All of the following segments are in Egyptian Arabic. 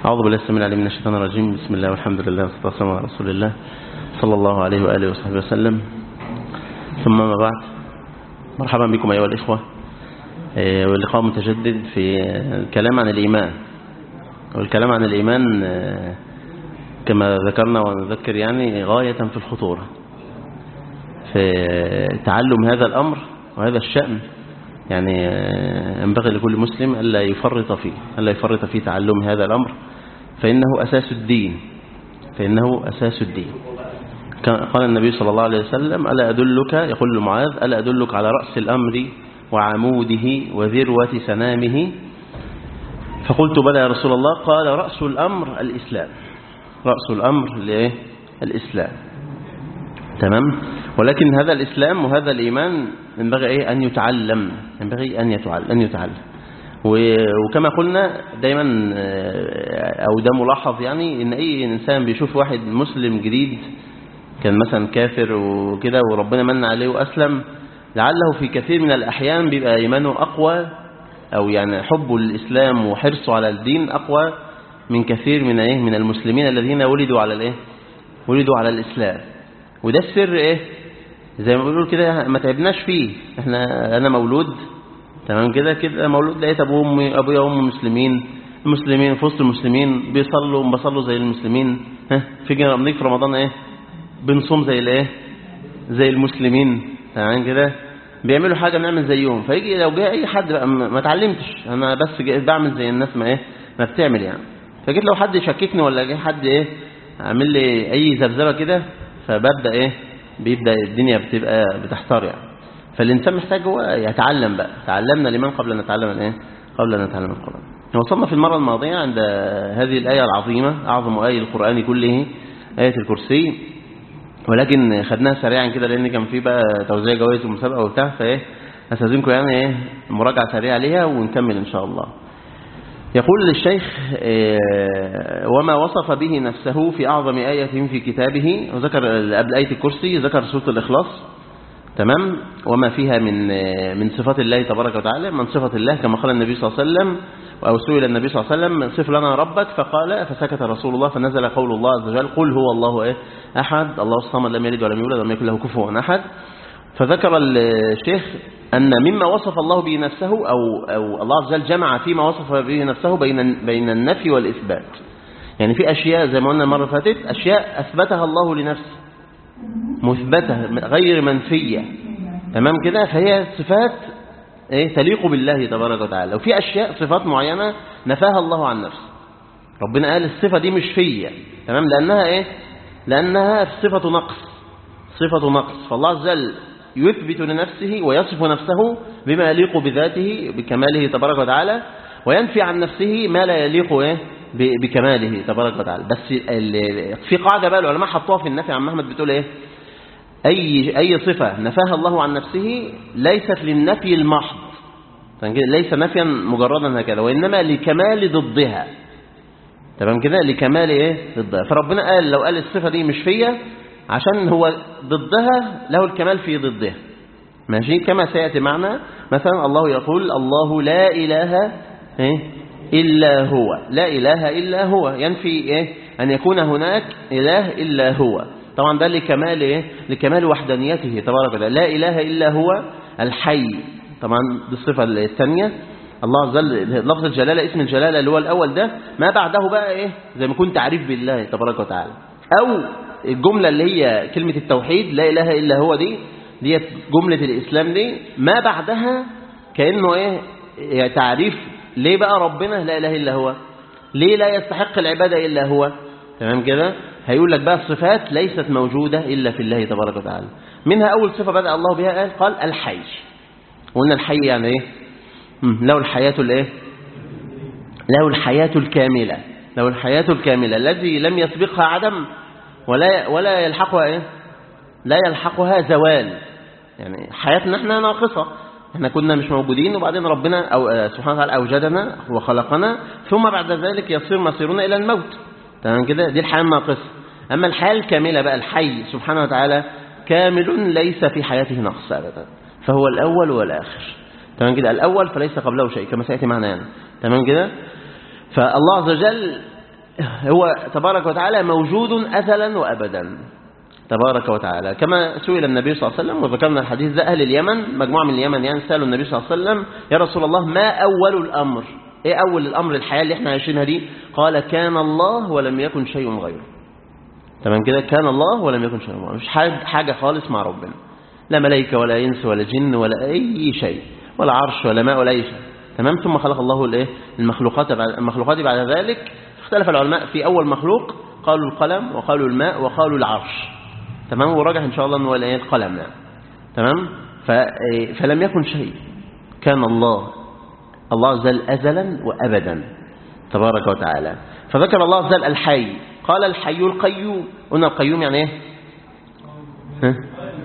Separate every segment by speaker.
Speaker 1: أعوذ بالله السميع العليم من الشيطان الرجيم بسم الله والحمد لله والصلاة والسلام على رسول الله صلى الله عليه وآله وصحبه وسلم ثم ما بعد مرحبا بكم أيها الإخوة آه، واللقاء متجدد في الكلام عن الإيمان والكلام عن الإيمان آه، كما ذكرنا ونذكر يعني غاية في الخطورة في تعلم هذا الأمر وهذا الشأن يعني آه، ينبغي لكل مسلم ألا يفرط فيه ألا يفرط في تعلم هذا الأمر فإنه أساس الدين فإنه أساس الدين قال النبي صلى الله عليه وسلم ألا أدلك يقول لمعاذ ألا أدلك على رأس الأمر وعموده وذروة سنامه فقلت بلى يا رسول الله قال رأس الأمر الإسلام رأس الأمر لإيه؟ الإسلام تمام ولكن هذا الإسلام وهذا الإيمان ينبغي إيه أن يتعلم ينبغي أن يتعلم أن يتعلم وكما قلنا دايما أو ده ملاحظ يعني إن أي إنسان بيشوف واحد مسلم جديد كان مثلا كافر وكده وربنا من عليه وأسلم لعله في كثير من الأحيان بيبقى إيمانه أقوى أو يعني حبه للإسلام وحرصه على الدين أقوى من كثير من إيه من المسلمين الذين ولدوا على الإيه ولدوا على الإسلام وده السر إيه زي ما بيقولوا كده ما تعبناش فيه احنا أنا مولود تمام كده كده مولود لقيت أبوه وأمي أبويا وأمي مسلمين المسلمين في وسط المسلمين بيصلوا بيصلوا زي المسلمين ها في جنب في رمضان إيه بنصوم زي الايه زي المسلمين تمام كده بيعملوا حاجه بنعمل زيهم فيجي لو جه اي حد بقى ما اتعلمتش انا بس بعمل زي الناس ما ايه ما بتعمل يعني فجيت لو حد يشككني ولا جه حد ايه عامل لي اي ذبذبه كده فببدا ايه بيبدا الدنيا بتبقى بتحتار يعني فالانسان محتاج هو يتعلم بقى تعلمنا الايمان قبل ان نتعلم الايه قبل ان نتعلم القران وصلنا في المره الماضيه عند هذه الايه العظيمه اعظم ايه القران كله ايه الكرسي ولكن خدناها سريعا كده لان كان في بقى توزيع جوائز ومسابقه وبتاع فايه استاذنكم يعني ايه مراجعه سريعه عليها ونكمل ان شاء الله يقول الشيخ إيه وما وصف به نفسه في أعظم آية في كتابه وذكر قبل آية الكرسي ذكر سورة الإخلاص تمام وما فيها من من صفات الله تبارك وتعالى من صفة الله كما قال النبي صلى الله عليه وسلم أو سئل النبي صلى الله عليه وسلم صف لنا ربك فقال فسكت رسول الله فنزل قول الله عز وجل قل هو الله إيه أحد الله الصمد لم يلد ولم يولد ولم يكن له كفوا أحد فذكر الشيخ أن مما وصف الله به نفسه أو, أو الله عز وجل جمع فيما وصف به نفسه بين بين النفي والإثبات يعني في أشياء زي ما قلنا المرة فاتت أشياء أثبتها الله لنفسه مثبتة غير منفية تمام كده فهي صفات ايه تليق بالله تبارك وتعالى وفي أشياء صفات معينة نفاها الله عن نفسه ربنا قال الصفة دي مش فيا تمام لأنها ايه لأنها صفة نقص صفة نقص فالله عز وجل يثبت لنفسه ويصف نفسه بما يليق بذاته بكماله تبارك وتعالى وينفي عن نفسه ما لا يليق ايه بكماله تبارك وتعالى بس في قاعدة بقى العلماء حطوها في النفي عن محمد بتقول ايه أي, أي صفة نفاها الله عن نفسه ليست للنفي المحض ليس نفيا مجردا هكذا وإنما لكمال ضدها تمام كده لكمال ايه ضدها فربنا قال لو قال الصفة دي مش فيا عشان هو ضدها له الكمال في ضدها ماشي كما سيأتي معنا مثلا الله يقول الله لا إله إيه إلا هو لا إله إلا هو ينفي إيه أن يكون هناك إله إلا هو طبعا ده لكمال إيه لكمال وحدانيته تبارك وتعالى لا إله إلا هو الحي طبعا دي الصفة الثانية الله عز وجل لفظ الجلالة اسم الجلالة اللي هو الأول ده ما بعده بقى إيه زي ما كنت تعريف بالله تبارك وتعالى أو الجملة اللي هي كلمة التوحيد لا إله إلا هو دي دي جملة الإسلام دي ما بعدها كأنه إيه يعني تعريف ليه بقى ربنا لا إله إلا هو ليه لا يستحق العبادة إلا هو تمام كده هيقول لك بقى الصفات ليست موجودة إلا في الله تبارك وتعالى منها أول صفة بدأ الله بها قال قال الحي وقلنا الحي يعني إيه له الحياة الإيه له الحياة الكاملة له الحياة الكاملة الذي لم يسبقها عدم ولا ولا يلحقها ايه لا يلحقها زوال يعني حياتنا احنا ناقصة احنا كنا مش موجودين وبعدين ربنا أو سبحانه وتعالى أوجدنا وخلقنا ثم بعد ذلك يصير مصيرنا إلى الموت تمام كده دي الحياة الناقصة أما الحياة الكاملة بقى الحي سبحانه وتعالى كامل ليس في حياته نقص أبدا فهو الأول والآخر تمام كده الأول فليس قبله شيء كما سيأتي معنا يعني تمام كده فالله عز وجل هو تبارك وتعالى موجود أزلا وأبدا تبارك وتعالى كما سئل النبي صلى الله عليه وسلم وذكرنا الحديث ده أهل اليمن مجموعة من اليمن يعني سألوا النبي صلى الله عليه وسلم يا رسول الله ما أول الأمر إيه أول الأمر الحياة اللي احنا عايشينها دي قال كان الله ولم يكن شيء غيره تمام كده كان الله ولم يكن شيء غيره مش حاجة خالص مع ربنا لا ملائكة ولا إنس ولا جن ولا أي شيء ولا عرش ولا ماء ولا أي شيء تمام ثم خلق الله الايه المخلوقات بعد المخلوقات بعد ذلك اختلف العلماء في أول مخلوق قالوا القلم وقالوا الماء وقالوا العرش تمام ورجح إن شاء الله أنه الايه القلم يعني. تمام فلم يكن شيء كان الله الله عز وجل أزلا وأبدا تبارك وتعالى فذكر الله عز وجل الحي قال الحي القيوم قلنا القيوم يعني ايه ها؟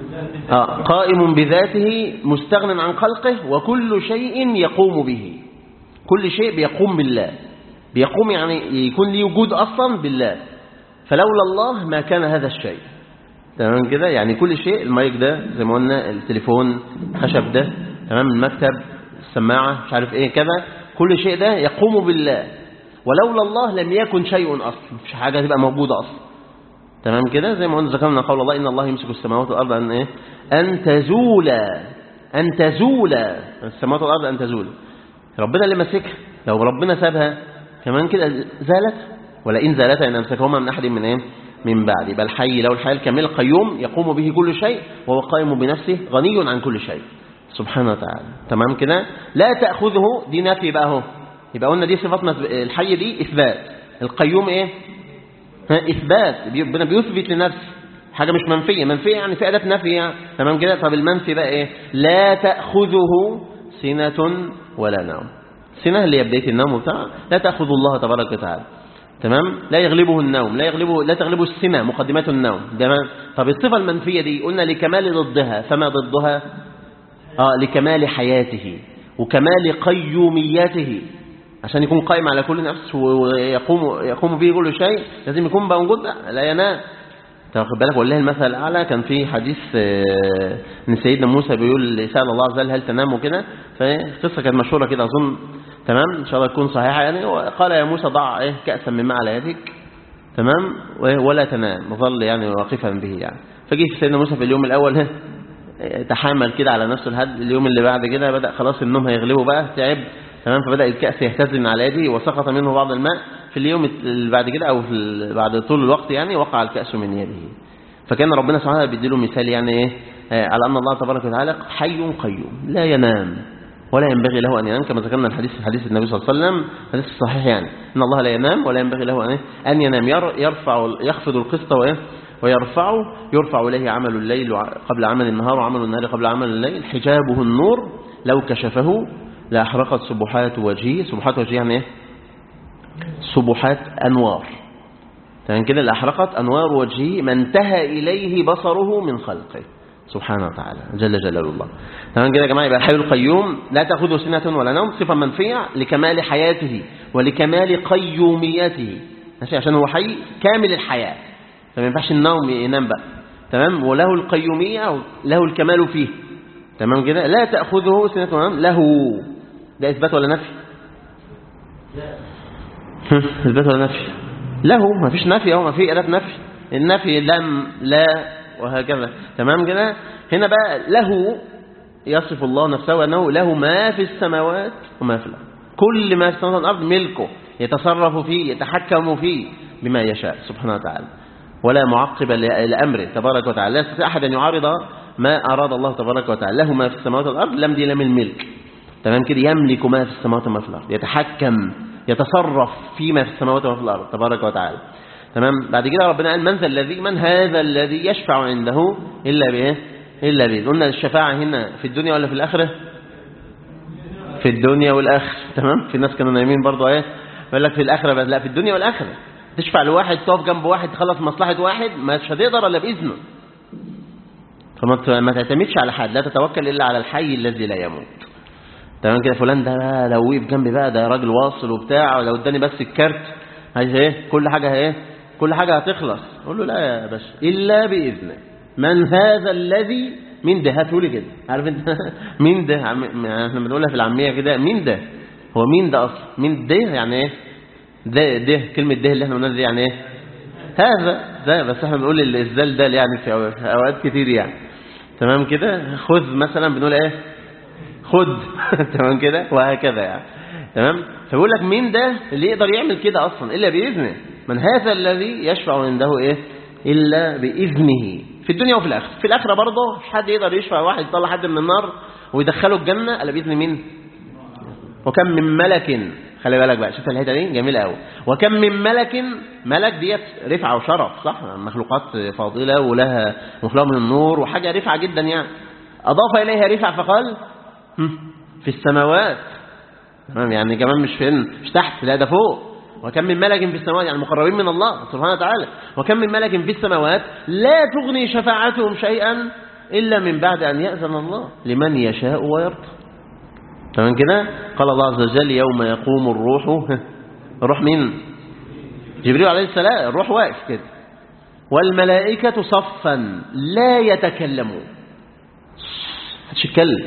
Speaker 1: آه قائم بذاته مستغن عن خلقه وكل شيء يقوم به كل شيء بيقوم بالله بيقوم يعني يكون ليه وجود أصلا بالله فلولا الله ما كان هذا الشيء تمام كده يعني كل شيء المايك ده زي ما قلنا التليفون الخشب ده تمام المكتب السماعة مش عارف ايه كذا كل شيء ده يقوم بالله ولولا الله لم يكن شيء أصلا مش حاجة تبقى موجودة أصلا تمام كده زي ما قلنا ذكرنا قول الله إن الله يمسك السماوات والأرض أن إيه أن تزولا أن تزولا السماوات والأرض أن تزولا ربنا اللي ماسكها لو ربنا سابها كمان كده زالت ولا إن زالت أن أمسكهما من أحد من إيه من بعد بل حي له الحياة الكامل القيوم يقوم به كل شيء وهو قائم بنفسه غني عن كل شيء سبحانه وتعالى تمام كده لا تأخذه دي نفي بقى اهو يبقى قلنا دي صفاتنا الحي دي إثبات القيوم إيه ها إثبات ربنا بيثبت لنفسه حاجة مش منفية منفية يعني في أداة نفي يعني. تمام كده طب المنفي بقى إيه لا تأخذه سنة ولا نوم سنة اللي هي بداية النوم وبتاع لا تأخذ الله تبارك وتعالى تمام لا يغلبه النوم لا يغلبه لا تغلبه السنة مقدمات النوم تمام طب الصفة المنفية دي قلنا لكمال ضدها فما ضدها آه لكمال حياته وكمال قيوميته عشان يكون قائم على كل نفس ويقوم يقوم به كل شيء لازم يكون موجود لا ينام تاخد بالك والله المثل الاعلى كان في حديث ان سيدنا موسى بيقول سال الله عز وجل هل تنام وكده فقصه كانت مشهوره كده اظن تمام ان شاء الله تكون صحيحه يعني قال يا موسى ضع ايه كاسا من ماء على يدك تمام ولا تنام ظل يعني واقفا به يعني فجي سيدنا موسى في اليوم الاول تحامل كده على نفسه لحد اليوم اللي بعد كده بدا خلاص النوم هيغلبه بقى تعب تمام فبدأ الكأس يهتز من على يده وسقط منه بعض الماء في اليوم اللي بعد كده أو في بعد طول الوقت يعني وقع الكأس من يده فكان ربنا سبحانه وتعالى بيديله مثال يعني إيه على أن الله تبارك وتعالى حي قيوم لا ينام ولا ينبغي له أن ينام كما ذكرنا الحديث في حديث النبي صلى الله عليه وسلم حديث صحيح يعني إن الله لا ينام ولا ينبغي له أن أن ينام يرفع يخفض القسط ويرفعه يرفع إليه عمل الليل قبل عمل النهار وعمل النهار قبل عمل الليل حجابه النور لو كشفه لأحرقت سبحات وجهه سبحات وجهه يعني ايه سبحات أنوار تمام كده لأحرقت أنوار وجهه ما انتهى إليه بصره من خلقه سبحانه وتعالى جل جلاله الله تمام كده يا جماعه يبقى الحي القيوم لا تأخذه سنة ولا نوم صفة منفية لكمال حياته ولكمال قيوميته ماشي عشان هو حي كامل الحياة فما ينفعش النوم ينام بقى تمام وله القيومية له الكمال فيه تمام كده لا تأخذه سنة ولا نوم له ده إثبات ولا نفي إثبات ولا نفي له ما فيش نفي أهو ما في أداة نفي النفي لم لا وهكذا تمام كده هنا بقى له يصف الله نفسه أنه له ما في السماوات وما في الأرض كل ما في السماوات والأرض ملكه يتصرف فيه يتحكم فيه بما يشاء سبحانه وتعالى ولا معقب لأمره تبارك وتعالى لا يستطيع أحد أن يعارض ما أراد الله تبارك وتعالى له ما في السماوات والأرض لم دي لم الملك تمام كده يملك ما في السماوات وما في الأرض يتحكم يتصرف فيما في السماوات وما في الأرض تبارك وتعالى تمام بعد كده ربنا قال من ذا الذي من هذا الذي يشفع عنده إلا بإيه إلا بإذن قلنا الشفاعة هنا في الدنيا ولا في الآخرة في الدنيا والآخرة تمام في ناس كانوا نايمين برضه ايه يقول لك في الآخرة بس لا في الدنيا والآخرة تشفع لواحد تقف جنب واحد تخلص مصلحة واحد مش هتقدر إلا بإذنه فما ما تعتمدش على حد لا تتوكل إلا على الحي الذي لا يموت تمام كده فلان ده بقى لو وقف جنبي بقى ده راجل واصل وبتاع لو اداني بس الكارت عايز ايه كل حاجه ايه كل حاجه هتخلص اقول له لا يا باشا الا باذنه من هذا الذي مين ده هاتولي كده عارف انت مين ده عم... احنا بنقولها في العاميه كده مين ده هو مين ده اصلا مين ده يعني ايه ده ده كلمة ده اللي احنا قلنا دي يعني ايه هذا ده بس احنا بنقول الزال ده يعني في اوقات كتير يعني تمام كده خذ مثلا بنقول ايه خد تمام كده وهكذا يعني تمام فبيقول لك مين ده اللي يقدر يعمل كده اصلا الا باذنه من هذا الذي يشفع عنده ايه الا باذنه في الدنيا وفي الاخره في الاخره برضه مش حد يقدر يشفع واحد يطلع حد من النار ويدخله الجنه الا باذن مين وكم من ملك خلي بالك بقى شوف الحته دي جميله قوي وكم من ملك ملك ديت رفعه وشرف صح مخلوقات فاضله ولها مخلوق من النور وحاجه رفعه جدا يعني اضاف اليها رفع فقال في السماوات تمام يعني كمان مش فين مش تحت لا ده فوق وكم من ملك في السماوات يعني مقربين من الله سبحانه وتعالى وكم من ملك في السماوات لا تغني شفاعتهم شيئا إلا من بعد أن يأذن الله لمن يشاء ويرضى تمام كده قال الله عز وجل يوم يقوم الروح الروح مين جبريل عليه السلام الروح واقف كده والملائكة صفا لا يتكلمون محدش يتكلم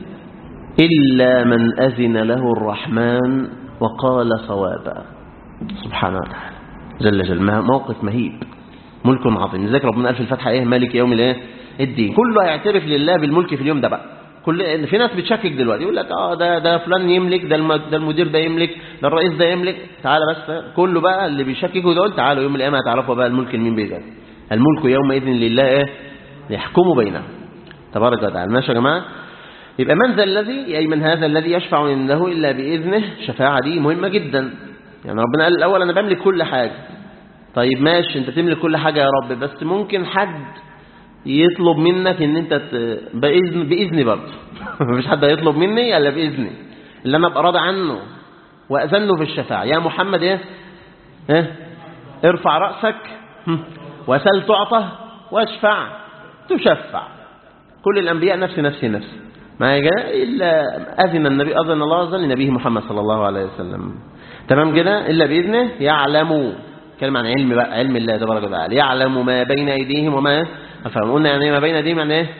Speaker 1: إلا من أذن له الرحمن وقال صوابا سبحانه وتعالى جل جل موقف مهيب ملك عظيم لذلك ربنا قال في الفتحة إيه مالك يوم الايه الدين كله هيعترف لله بالملك في اليوم ده بقى كل في ناس بتشكك دلوقتي يقول لك اه ده ده فلان يملك ده ده المدير ده يملك ده الرئيس ده يملك تعالى بس كله بقى اللي بيشككوا دول تعالوا يوم القيامه هتعرفوا بقى الملك لمين بيجي الملك يومئذ لله ايه يحكم بينهم تبارك وتعالى ماشي يا جماعه يبقى من ذا الذي أي من هذا الذي يشفع عنده إلا بإذنه شفاعة دي مهمة جدا يعني ربنا قال الأول أنا بملك كل حاجة طيب ماشي أنت تملك كل حاجة يا رب بس ممكن حد يطلب منك ان انت بإذن بإذني برضه مفيش حد هيطلب مني الا بإذني اللي انا ابقى راضي عنه واذن له في الشفاعه يا محمد ايه ايه ارفع راسك وسل تعطى واشفع تشفع كل الانبياء نفس نفسي نفسي ما جاء الا اذن النبي اذن الله عز وجل لنبيه محمد صلى الله عليه وسلم تمام كده الا باذنه يعلم كلمه عن علم بقى علم الله تبارك وتعالى يعلم ما بين ايديهم وما فهم قلنا يعني ما بين ايديهم يعني ايه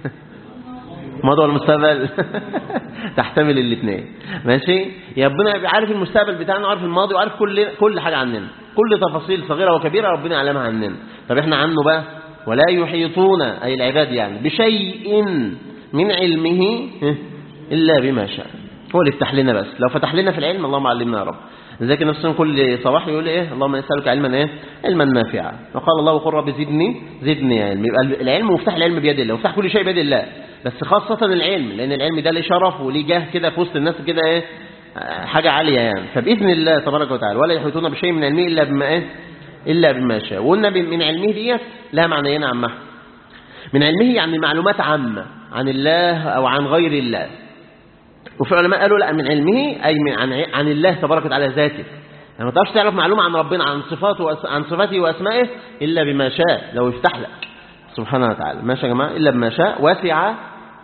Speaker 1: ماضي والمستقبل تحتمل الاثنين ماشي يا ربنا يبقى عارف المستقبل بتاعنا وعارف الماضي وعارف كل كل حاجه عننا كل تفاصيل صغيره وكبيره ربنا يعلمها عننا طب احنا عنه بقى ولا يحيطون اي العباد يعني بشيء من علمه الا بما شاء هو اللي يفتح لنا بس لو فتح لنا في العلم اللهم علمنا يا رب لذلك نفسهم كل صباح يقول ايه اللهم نسالك علما ايه علما نافعا وقال الله وقل رب زدني زدني علم يبقى العلم مفتاح العلم بيد الله مفتاح كل شيء بيد الله بس خاصة العلم لأن العلم ده ليه شرف وليه جاه كده في وسط الناس كده ايه حاجة عالية يعني فبإذن الله تبارك وتعالى ولا يحيطون بشيء من علمه إلا بما ايه إلا بما شاء وقلنا من علمه ديت لها معنيين عامة من علمه يعني معلومات عامة عن الله أو عن غير الله وفي علماء قالوا لا من علمه أي من عن, عن الله تبارك وتعالى ذاته يعني ما تقدرش تعرف معلومة عن ربنا عن صفاته وأس... عن صفاته وأسمائه إلا بما شاء لو يفتح لك سبحانه وتعالى ماشي يا جماعة إلا بما شاء وسع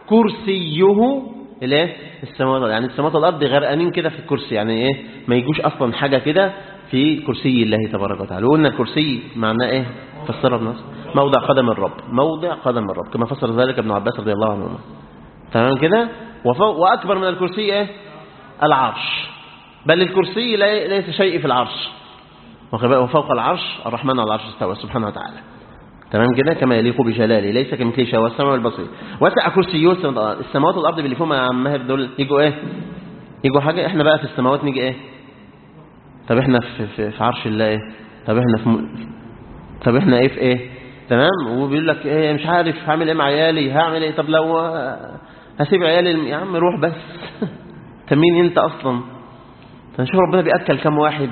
Speaker 1: كرسيه الايه السماوات يعني السماوات والارض غرقانين كده في الكرسي يعني ايه ما يجوش اصلا حاجه كده في كرسي الله تبارك وتعالى وقلنا الكرسي معناه ايه فسرها بنص موضع قدم الرب موضع قدم الرب كما فسر ذلك ابن عباس رضي الله عنهما تمام كده واكبر من الكرسي ايه العرش بل الكرسي ليس شيء في العرش وفوق العرش الرحمن على العرش استوى سبحانه وتعالى تمام كده كما يليق بجلاله ليس كمثله شيء والسماء والبصير وسع كرسيه السماوات والارض اللي فيهم يا عم ماهر دول يجوا ايه يجوا حاجه احنا بقى في السماوات نيجي ايه طب احنا في, في, في عرش الله ايه طب احنا في م... طب احنا ايه في ايه تمام وبيقول لك ايه مش عارف هعمل ايه مع عيالي هعمل ايه طب لو هسيب عيالي يا عم روح بس انت مين انت اصلا فنشوف ربنا بياكل كام واحد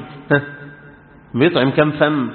Speaker 1: بيطعم كام فم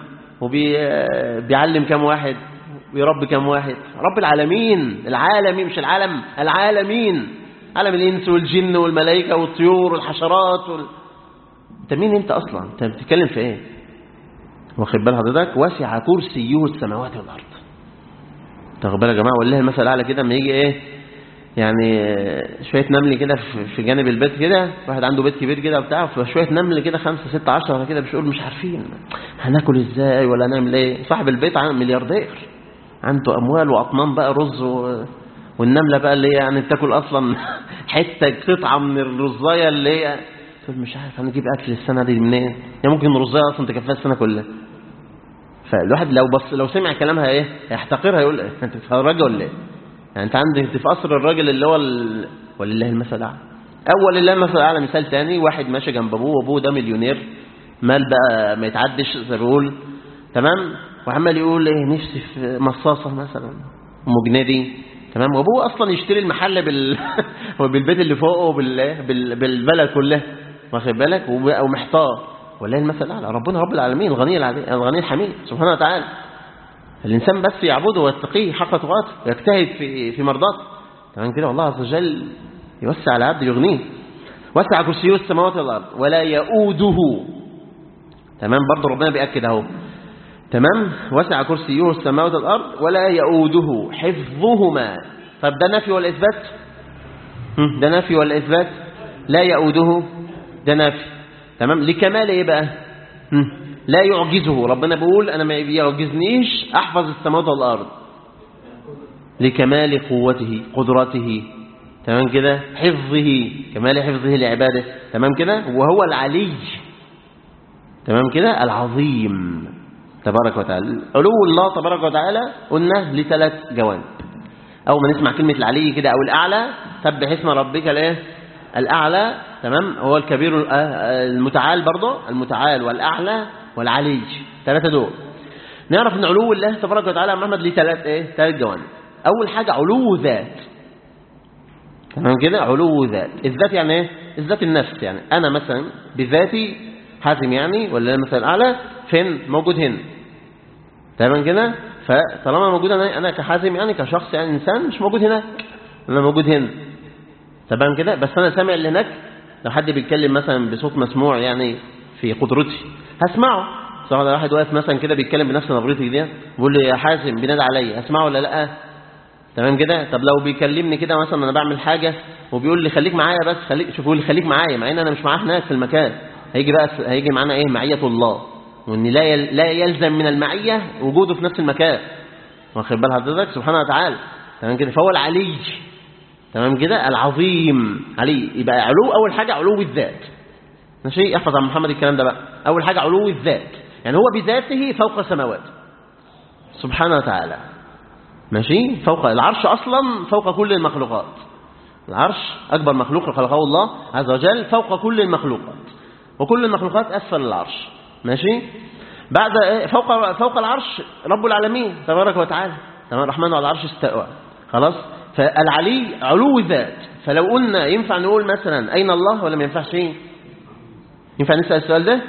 Speaker 1: وبيعلم كم واحد ويربي كم واحد رب العالمين العالمين مش العالم العالمين عالم الإنس والجن والملائكة والطيور والحشرات وال... انت مين انت اصلا انت بتتكلم في ايه واخد بال حضرتك وسع كرسيه السماوات والارض تاخد بالك يا جماعه والله المثل اعلى كده اما يجي ايه يعني شويه نمل كده في جانب البيت كده واحد عنده بيت كبير كده وبتاع فشويه نمل كده خمسة ستة عشرة كده بيقول مش عارفين هناكل ازاي ولا نعمل ايه صاحب البيت ملياردير عنده اموال واطنان بقى رز و... والنمله بقى اللي هي يعني بتاكل اصلا حته قطعه من الرزايه اللي هي تقول مش عارف هنجيب اكل السنه دي منين يعني ممكن رزايه اصلا تكفيها السنه كلها فالواحد لو بص لو سمع كلامها ايه هيحتقرها يقول ايه انت بتتفرج ولا ايه يعني انت عندك انت في قصر الراجل اللي هو ال... ولله المثل الاعلى اول لله المثل الاعلى مثال تاني واحد ماشي جنب ابوه وابوه ده مليونير مال بقى ما يتعدش زي ما بيقول تمام وعمال يقول ايه نفسي في مصاصه مثلا ام جنيه دي تمام وابوه اصلا يشتري المحل بال بالبيت اللي فوقه وبال بال... بالبلد كلها واخد بالك وب- ومحتار ولله المثل الاعلى ربنا رب العالمين الغني العلي... الغني الحميد سبحانه وتعالى الانسان بس يعبده ويتقيه حق تقاته ويجتهد في في مرضاته تمام كده والله عز وجل يوسع على عبده يغنيه وسع كرسيه السماوات والارض ولا يؤوده تمام برضه ربنا بيأكد اهو تمام وسع كرسيه السماوات والارض ولا يؤوده حفظهما طب ده نفي ولا اثبات هم، ده نفي ولا اثبات لا يؤوده ده نفي تمام لكمال ايه بقى هم، لا يعجزه ربنا بيقول انا ما يعجزنيش احفظ السماوات والارض لكمال قوته قدرته تمام كده حفظه كمال حفظه لعباده تمام كده وهو العلي تمام كده العظيم تبارك وتعالى علو الله تبارك وتعالى قلنا لثلاث جوانب اول ما نسمع كلمه العلي كده او الاعلى سبح اسم ربك الايه الاعلى تمام هو الكبير ال- آه، المتعال برضه المتعال والاعلى والعلي ثلاثه دول نعرف ان علو الله تبارك وتعالى يا محمد ليه ثلاث ايه ثلاث جوانب اول حاجه علو ذات تمام كده علو ذات الذات يعني ايه الذات النفس يعني انا مثلا بذاتي حازم يعني ولا مثلا الاعلى فين موجود هنا تمام كده فطالما موجود انا انا كحازم يعني كشخص يعني انسان مش موجود هناك انا موجود هنا تمام كده بس انا سامع اللي هناك لو حد بيتكلم مثلا بصوت مسموع يعني في قدرتي هسمعه سواء لو واحد واقف مثلا كده بيتكلم بنفس نبرتي دي بيقول لي يا حازم بينادي عليا هسمعه ولا لا تمام كده طب لو بيكلمني كده مثلا انا بعمل حاجه وبيقول لي خليك معايا بس خليك شوف بيقول لي خليك معايا مع ان انا مش معاه هناك في المكان هيجي بقى هيجي معانا ايه معيه الله وان لا يل- لا يلزم من المعيه وجوده في نفس المكان واخد بال حضرتك سبحانه وتعالى تمام كده فهو العلي تمام كده العظيم علي يبقى علو اول حاجه علو الذات ماشي احفظ عن محمد الكلام ده بقى اول حاجه علو الذات يعني هو بذاته فوق السماوات سبحانه وتعالى ماشي فوق العرش اصلا فوق كل المخلوقات العرش اكبر مخلوق خلقه الله عز وجل فوق كل المخلوقات وكل المخلوقات اسفل العرش ماشي بعد إيه؟ فوق فوق العرش رب العالمين تبارك وتعالى تمام الرحمن على العرش استوى خلاص فالعلي علو ذات فلو قلنا ينفع نقول مثلا اين الله ولا ما ينفعش ينفع نسال السؤال ده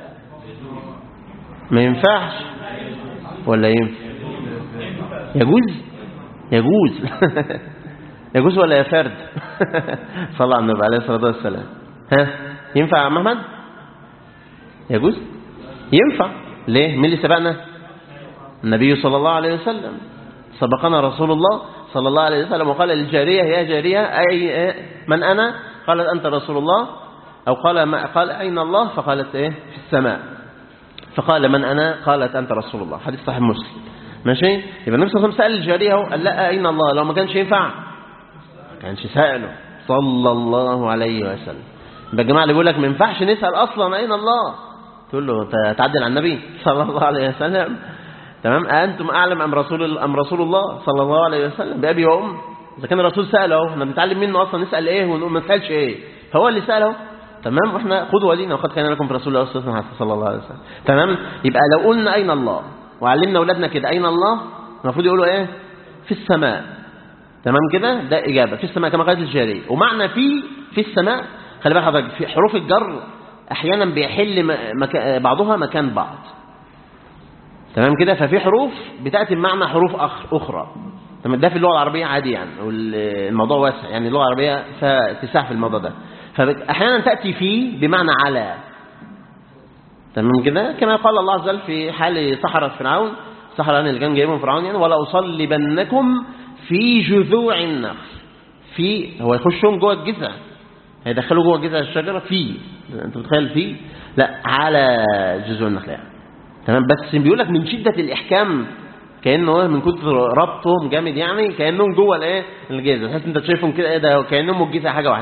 Speaker 1: ما ينفعش ولا ينفع يجوز يجوز يجوز ولا يا فرد صلى على النبي عليه الصلاة والسلام ها ينفع يا عم أحمد يجوز ينفع ليه مين اللي سبقنا النبي صلى الله عليه وسلم سبقنا رسول الله صلى الله عليه وسلم وقال للجارية يا جارية أي من أنا قالت أنت رسول الله أو قال ما قال أين الله فقالت إيه في السماء فقال من أنا قالت أنت رسول الله حديث صحيح مسلم ماشي يبقى النبي صلى الله عليه وسلم سأل الجارية اهو قال لا أين الله لو ما كانش ينفع ما كانش سأله صلى الله عليه وسلم يبقى الجماعة اللي بيقول لك ما ينفعش نسأل أصلا أين الله تقول له أنت تعدل على النبي صلى الله عليه وسلم تمام أنتم أعلم أم رسول أم رسول الله صلى الله عليه وسلم بأبي وأم إذا كان الرسول سأله اهو احنا بنتعلم منه أصلا نسأل إيه ونقول ما نسألش إيه هو اللي سأله تمام واحنا خذوا ولينا وقد كان لكم في رسول الله صلى الله عليه وسلم صلى الله عليه وسلم تمام يبقى لو قلنا أين الله وعلمنا أولادنا كده أين الله المفروض يقولوا إيه في السماء تمام كده ده إجابة في السماء كما قالت الجارية ومعنى في في السماء خلي بالك حضرتك في حروف الجر أحيانا بيحل م- مكا بعضها مكان بعض تمام كده ففي حروف بتأتي بمعنى حروف أخ- أخرى تمام ده في اللغة العربية عادي يعني والموضوع واسع يعني اللغة العربية فيها اتساع في الموضوع ده فأحيانا تأتي في بمعنى على تمام كده كما قال الله عز وجل في حال سحرة فرعون سحرة اللي كان جايبهم فرعون يعني ولا أصلبنكم في جذوع النخل في هو يخشهم جوه الجذع هيدخلوا جوه جذع الشجرة في انت متخيل في لا على جذوع النخل يعني تمام بس بيقول لك من شدة الإحكام كأنه من كتر ربطهم جامد يعني كأنهم جوه الايه الجذع تحس انت شايفهم كده ايه ده كأنهم الجذع حاجة واحدة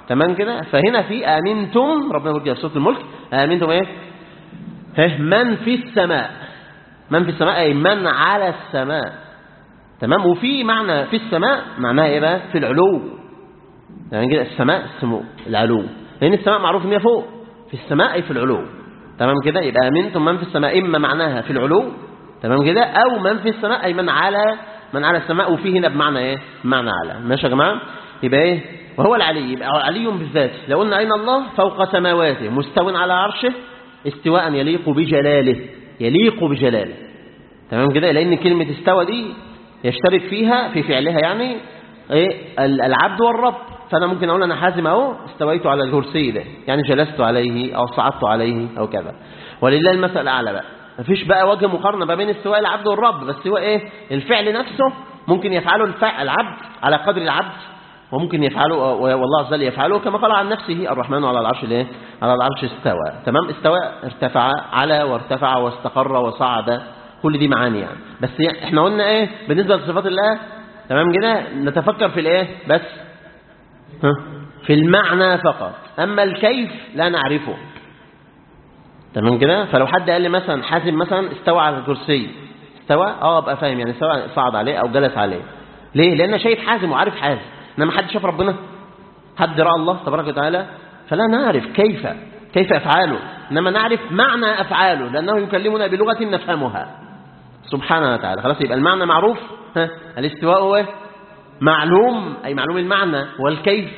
Speaker 1: تمام كده فهنا في امنتم ربنا يقول كده في سوره الملك امنتم ايه ها من في السماء من في السماء اي من على السماء تمام وفي معنى في السماء معناها ايه بقى في العلو يعني كده السماء السمو العلو لان السماء معروف ان هي فوق في السماء اي في العلو تمام كده يبقى امنتم من في السماء اما معناها في العلو تمام كده او من في السماء اي من على من على السماء وفي هنا بمعنى ايه بمعنى على ماشي يا جماعه يبقى ايه وهو العلي يبقى علي بالذات لو قلنا اين الله فوق سماواته مستو على عرشه استواء يليق بجلاله يليق بجلاله تمام كده لان كلمه استوى دي يشترك فيها في فعلها يعني ايه العبد والرب فانا ممكن اقول انا حازم اهو استويت على الكرسي ده يعني جلست عليه او صعدت عليه او كذا ولله المثل الاعلى بقى مفيش بقى وجه مقارنه ما بين استواء العبد والرب بس هو ايه الفعل نفسه ممكن يفعله الفعل العبد على قدر العبد وممكن يفعله والله عز وجل يفعله كما قال عن نفسه الرحمن على العرش الايه على العرش استوى تمام استوى ارتفع على وارتفع واستقر وصعد كل دي معاني يعني بس احنا قلنا ايه بالنسبه لصفات الله تمام كده نتفكر في الايه بس ها في المعنى فقط اما الكيف لا نعرفه تمام كده فلو حد قال لي مثلا حازم مثلا استوى على الكرسي استوى اه ابقى فاهم يعني استوى صعد عليه او جلس عليه ليه لان شايف حازم وعارف حازم انما حد شاف ربنا حد راى الله تبارك وتعالى فلا نعرف كيف كيف افعاله انما نعرف معنى افعاله لانه يكلمنا بلغه نفهمها سبحانه وتعالى خلاص يبقى المعنى معروف ها الاستواء هو معلوم اي معلوم المعنى والكيف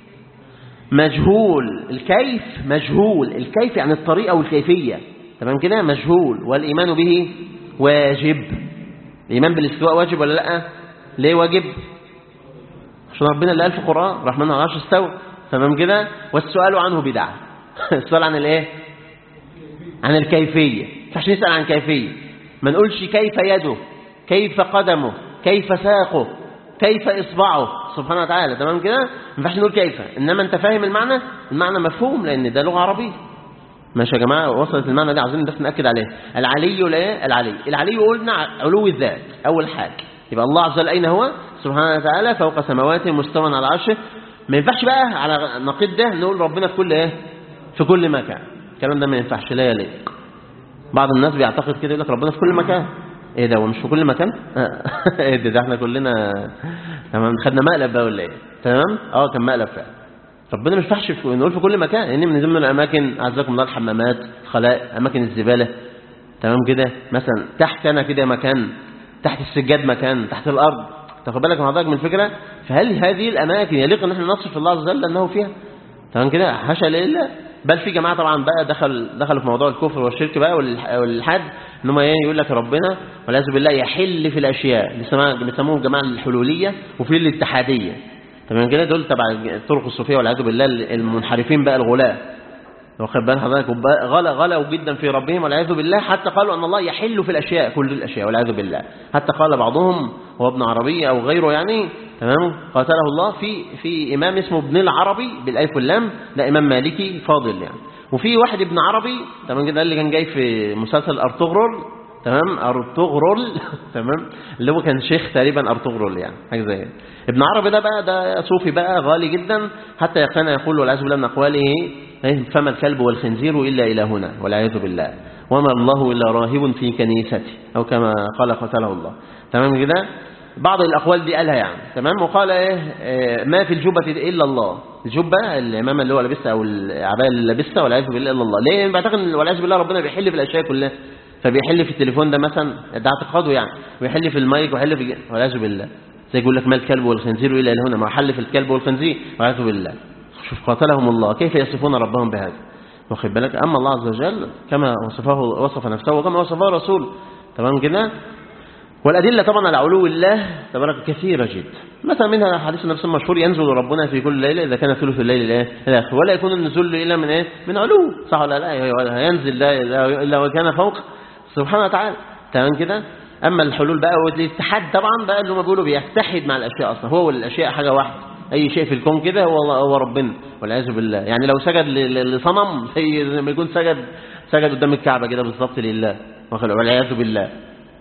Speaker 1: مجهول الكيف مجهول الكيف يعني الطريقه والكيفيه تمام كده مجهول والايمان به واجب الايمان بالاستواء واجب ولا لا ليه واجب عشان ربنا اللي قال في القرآن الرحمن على العرش استوى تمام كده والسؤال عنه بدعة السؤال عن الايه عن الكيفية مش نسأل عن كيفية ما نقولش كيف يده كيف قدمه كيف ساقه كيف إصبعه سبحانه وتعالى تمام كده ما ينفعش نقول كيف إنما أنت فاهم المعنى المعنى مفهوم لأن ده لغة عربية ماشي يا جماعة وصلت المعنى دي عايزين بس نأكد عليه العلي ولا العلي العلي قلنا علو الذات أول حاجة يبقى الله عز وجل أين هو سبحانه وتعالى فوق سماواته مستوى على عرشه ما ينفعش بقى على نقيض ده نقول ربنا في كل ايه في كل مكان الكلام ده ما ينفعش لا يليق بعض الناس بيعتقد كده يقول لك ربنا في كل مكان ايه ده ومش في كل مكان ايه ده, ده احنا كلنا تمام خدنا مقلب بقى ولا ايه تمام اه كان مقلب فعلا ربنا مش ينفعش نقول في كل مكان لان يعني من ضمن الاماكن اعزكم الله الحمامات خلاء اماكن الزباله تمام كده مثلا تحت انا كده مكان تحت السجاد مكان تحت الارض تاخد بالك من حضرتك من الفكره فهل هذه الاماكن يليق ان احنا نصف الله عز وجل انه فيها تمام كده حاشا لله بل في جماعه طبعا بقى دخل دخلوا في موضوع الكفر والشرك بقى والالحاد ان هم ايه يقول لك ربنا والعياذ بالله يحل في الاشياء بيسموهم الجماعه الحلوليه وفي الاتحاديه تمام كده دول تبع الطرق الصوفيه والعياذ بالله المنحرفين بقى الغلاة واخد بال حضرتك غلا غلوا جدا في ربهم والعياذ بالله حتى قالوا ان الله يحل في الاشياء كل الاشياء والعياذ بالله حتى قال بعضهم هو ابن عربي او غيره يعني تمام قاتله الله في في امام اسمه ابن العربي بالالف واللام ده امام مالكي فاضل يعني وفي واحد ابن عربي تمام كده اللي كان جاي في مسلسل ارطغرل تمام ارطغرل تمام اللي هو كان شيخ تقريبا ارطغرل يعني حاجه زي كده ابن عربي ده بقى ده صوفي بقى غالي جدا حتى كان يقول والعياذ بالله من اقواله فما الكلب والخنزير الا الى هنا والعياذ بالله وما الله الا راهب في كنيسته او كما قال قتله الله تمام كده بعض الاقوال دي قالها يعني تمام وقال ايه ما في الجبه الا الله الجبه الامامه اللي هو لابسها او العبايه اللي لابسها والعياذ بالله الا الله ليه بعتقد ان والعياذ بالله ربنا بيحل في الاشياء كلها فبيحل في التليفون ده مثلا ده اعتقاده يعني ويحل في المايك ويحل في والعياذ بالله زي يقول لك ما الكلب والخنزير الا هنا ما حل في الكلب والخنزير والعياذ بالله شوف قاتلهم الله كيف يصفون ربهم بهذا واخد بالك اما الله عز وجل كما وصفه وصف نفسه وكما وصفه رسوله تمام كده والأدلة طبعا على علو الله تبارك كثيرة جدا مثلا منها حديث النبي المشهور ينزل ربنا في كل ليلة إذا كان ثلث الليل الآخر ولا يكون النزول إلا من إيه من علو صح ولا لا هينزل لا إلا وكان فوق سبحانه وتعالى تمام كده أما الحلول بقى والاتحاد طبعا بقى اللي هم بيقولوا بيتحد مع الأشياء أصلا هو والأشياء حاجة واحدة أي شيء في الكون كده هو هو ربنا والعياذ بالله يعني لو سجد لصنم زي ما يكون سجد سجد قدام الكعبة كده بالظبط لله والعياذ بالله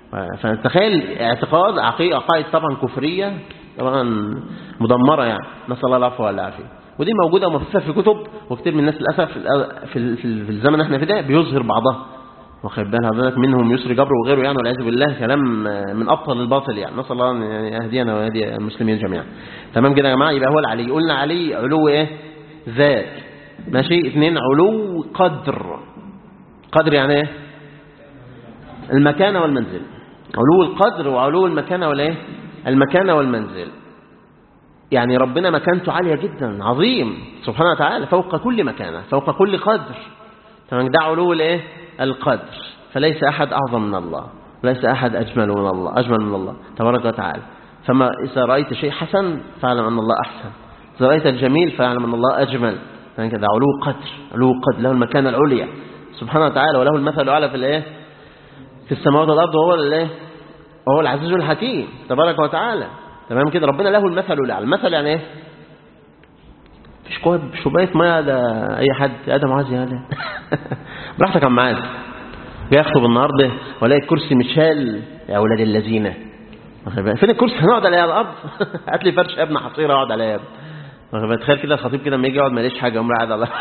Speaker 1: فتخيل اعتقاد عقائد طبعا كفرية طبعا مدمرة يعني نسأل الله العفو والعافية ودي موجودة ومبثوثة في كتب وكتير من الناس للأسف في في الزمن اللي احنا فيه ده بيظهر بعضها واخد بال حضرتك منهم يسري جبر وغيره يعني والعياذ بالله كلام من ابطل الباطل يعني نسال الله ان يهدينا ويهدي المسلمين جميعا تمام كده يا جماعه يبقى هو العلي قلنا علي علو ايه ذات ماشي اثنين علو قدر قدر يعني ايه المكانه والمنزل علو القدر وعلو المكانه والايه المكانه والمنزل يعني ربنا مكانته عاليه جدا عظيم سبحانه وتعالى فوق كل مكانه فوق كل قدر تمام ده علو الايه القدر فليس أحد أعظم من الله ليس أحد أجمل من الله أجمل من الله تبارك وتعالى فما إذا رأيت شيء حسن فاعلم أن الله أحسن إذا رأيت الجميل فاعلم أن الله أجمل يعني كذا علو قدر علو قدر له المكانة العليا سبحانه وتعالى وله المثل الأعلى في الإيه في السماوات والأرض وهو الإيه وهو العزيز الحكيم تبارك وتعالى تمام كده ربنا له المثل الأعلى المثل يعني إيه مفيش كوب شوبايه ميه ده اي حد ادم عايز هذا براحتك يا عم عادل جاي اخطب النهارده والاقي الكرسي متشال يا اولاد الذين فين الكرسي هنقعد عليه على الارض هات لي فرش ابن حصيره اقعد عليه يا ابني تخيل كده الخطيب كده لما يجي يقعد ما يلاقيش حاجه قوم قاعد على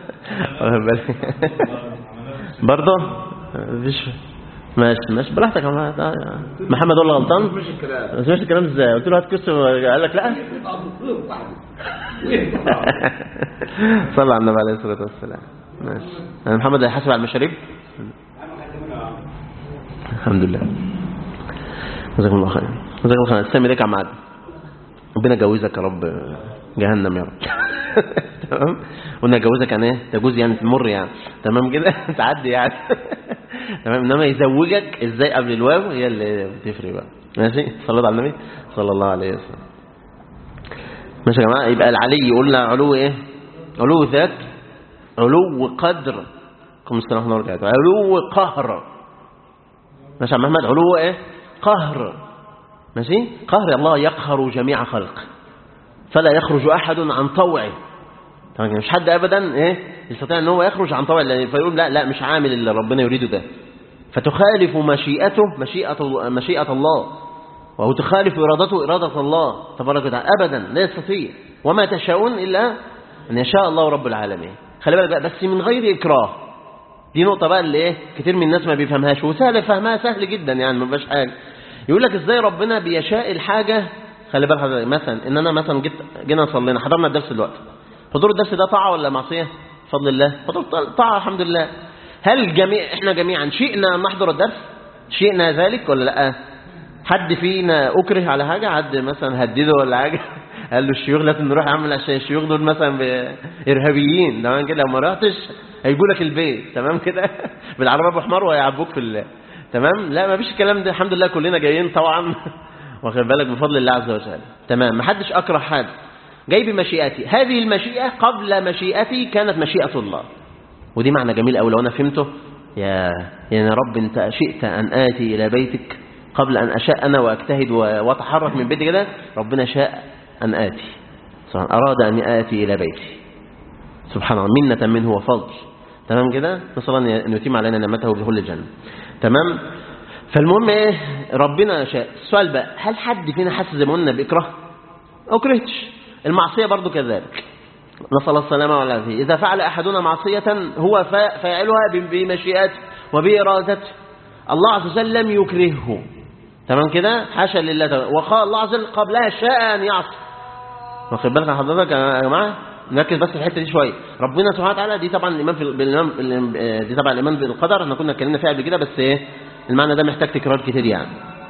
Speaker 1: برضه مفيش ماشي ماشي براحتك يا محمد ولا غلطان مش الكلام مش الكلام ازاي قلت له هات كرسي قال لك لا صلى على النبي عليه الصلاه والسلام ماشي انا محمد هيحاسب على المشاريب الحمد لله جزاكم الله خير جزاكم الله خير السامي ليك يا عم عادل ربنا يجوزك يا رب جهنم يا رب تمام قلنا جوزك يعني ايه تجوز يعني تمر يعني تمام كده تعدي يعني تمام انما يزوجك ازاي قبل الواو هي اللي بتفرق بقى ماشي صلوا على النبي صلى الله عليه وسلم ماشي يا جماعه يبقى العلي قلنا علو ايه علو ذات علو قدر كم السلام ورحمه الله علو قهر ماشي يا محمد علو ايه قهر ماشي قهر الله يقهر جميع خلقه فلا يخرج احد عن طوعه طبعا مش حد ابدا ايه يستطيع ان هو يخرج عن طوع الله فيقول لا لا مش عامل اللي ربنا يريده ده فتخالف مشيئته مشيئة مشيئة الله وهو تخالف إرادته إرادة الله تبارك وتعالى أبدا لا يستطيع وما تشاءون إلا أن يشاء الله رب العالمين خلي بالك بقى بس من غير إكراه دي نقطة بقى اللي إيه كتير من الناس ما بيفهمهاش وسهل فهمها سهل جدا يعني ما بقاش حاجة يقول لك إزاي ربنا بيشاء الحاجة خلي بالك حضرتك مثلا إن أنا مثلا جيت جينا صلينا حضرنا الدرس دلوقتي حضور الدرس ده طاعة ولا معصية بفضل الله حضور طاعة الحمد لله هل جميع احنا جميعا شئنا ان نحضر الدرس شئنا ذلك ولا لا حد فينا اكره على حاجة حد مثلا هدده ولا حاجة قال له الشيوخ لازم نروح نعمل عشان الشيوخ دول مثلا ارهابيين تمام كده لو ما رحتش هيجوا لك البيت تمام كده بالعربيه ابو حمار وهيعبوك في الله تمام لا ما فيش الكلام ده الحمد لله كلنا جايين طبعا واخد بالك بفضل الله عز وجل تمام ما حدش اكره حد جاي بمشيئتي هذه المشيئة قبل مشيئتي كانت مشيئة الله ودي معنى جميل أوي لو أنا فهمته يا يا رب أنت شئت أن آتي إلى بيتك قبل أن أشاء أنا وأجتهد وأتحرك من بيتي كده ربنا شاء أن آتي سبحان أراد أن آتي إلى بيتي سبحان الله منة منه وفضل تمام كده نسأل الله أن يتم علينا نعمته بكل الجنة تمام فالمهم ايه ربنا شاء السؤال بقى هل حد فينا حاسس زي ما قلنا بإكراه أو كرهتش المعصية برضو كذلك نسأل الله السلامة والعافية إذا فعل أحدنا معصية هو فاعلها بمشيئته وبإرادته الله عز وجل لم يكرهه تمام كده حاشا لله وقال الله عز وجل قبلها شاء أن يعصي واخد بالك حضرتك يا جماعة نركز بس في الحته دي شويه ربنا سبحانه وتعالى دي طبعا الايمان في بالإيمان دي طبعا الايمان بالقدر احنا كنا اتكلمنا فيها قبل كده بس ايه المعنى ده محتاج تكرار كتير يعني